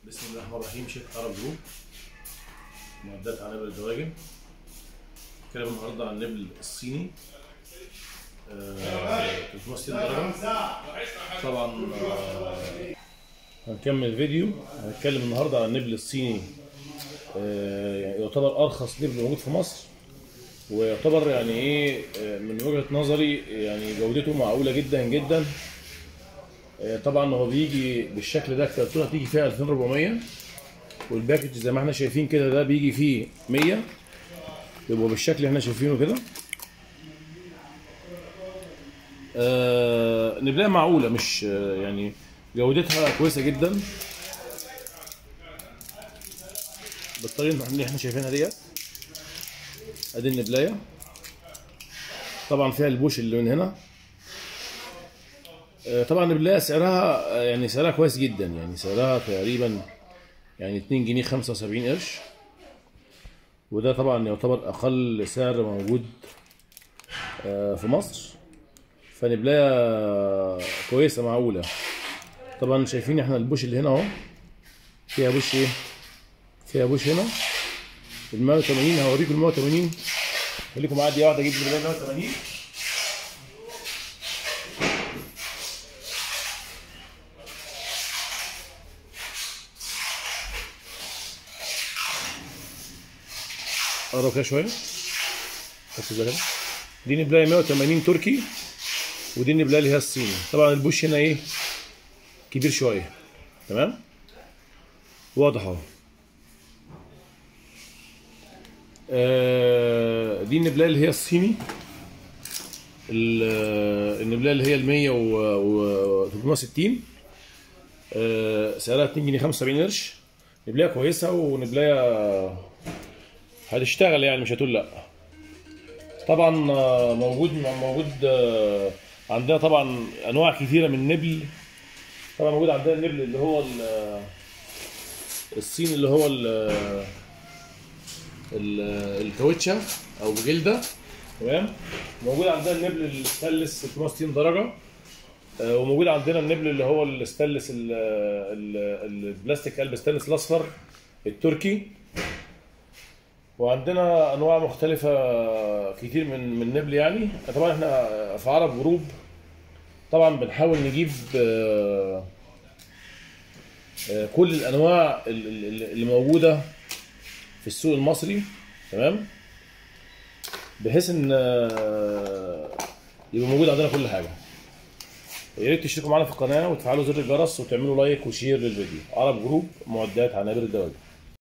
بسم الله الرحمن الرحيم شركة عرب جروب معدات عنابر الدواجن نتكلم النهارده عن النبل الصيني آه، 360 درجة طبعا آه، هنكمل الفيديو هنتكلم النهارده عن النبل الصيني آه، يعني يعتبر ارخص نبل موجود في مصر ويعتبر يعني ايه آه، من وجهة نظري يعني جودته معقولة جدا جدا آه، طبعا هو بيجي بالشكل ده الكرتونه تيجي فيها 2400 والباكج زي ما احنا شايفين كده ده بيجي فيه 100 يبقى بالشكل اللي احنا شايفينه كده آه نبلاها معقوله مش آه يعني جودتها كويسه جدا بالطريقه اللي احنا شايفينها ديت ادي النبلايه طبعا فيها البوش اللي من هنا آه، طبعا النبلايه سعرها آه، يعني سعرها كويس جدا يعني سعرها تقريبا يعني 2 جنيه 75 قرش وده طبعا يعتبر اقل سعر موجود آه، في مصر فنبلايه كويسه معقوله طبعا شايفين احنا البوش اللي هنا اهو فيها بوش ايه فيها بوش هنا ال 180 هوريكم ال 180 خليكم معايا دقيقه واحده اجيب ال 180 قرب كده شويه بس كده دي نبلايه 180 تركي ودي النبلايه اللي هي الصيني طبعا البوش هنا ايه كبير شويه تمام واضح اهو آه، دي النبلايه اللي هي الصيني ال- النبلايه اللي هي ال 100 و 360 آه، سعرها 2 جنيه 75 قرش نبلايه كويسه ونبلايه هتشتغل يعني مش هتقول لا طبعا آه، موجود موجود آه، عندنا طبعا انواع كثيره من النبل طبعا موجود عندنا النبل اللي هو ال- الصيني اللي هو ال- ال- الكاوتشة او بجلده تمام موجود عندنا النبل الستانلس 360 درجه آه، وموجود عندنا النبل اللي هو الستانلس ال- ال- البلاستيك قلب ستانلس الاصفر التركي وعندنا انواع مختلفه كتير من من النبل يعني طبعا احنا في عرب جروب طبعا بنحاول نجيب آه، آه، كل الانواع ال- ال- اللي موجوده في السوق المصري تمام بحيث ان آه، يبقى موجود عندنا كل حاجه يا ريت تشتركوا معانا في القناه وتفعلوا زر الجرس وتعملوا لايك وشير للفيديو عرب جروب معدات عنابر الدواجن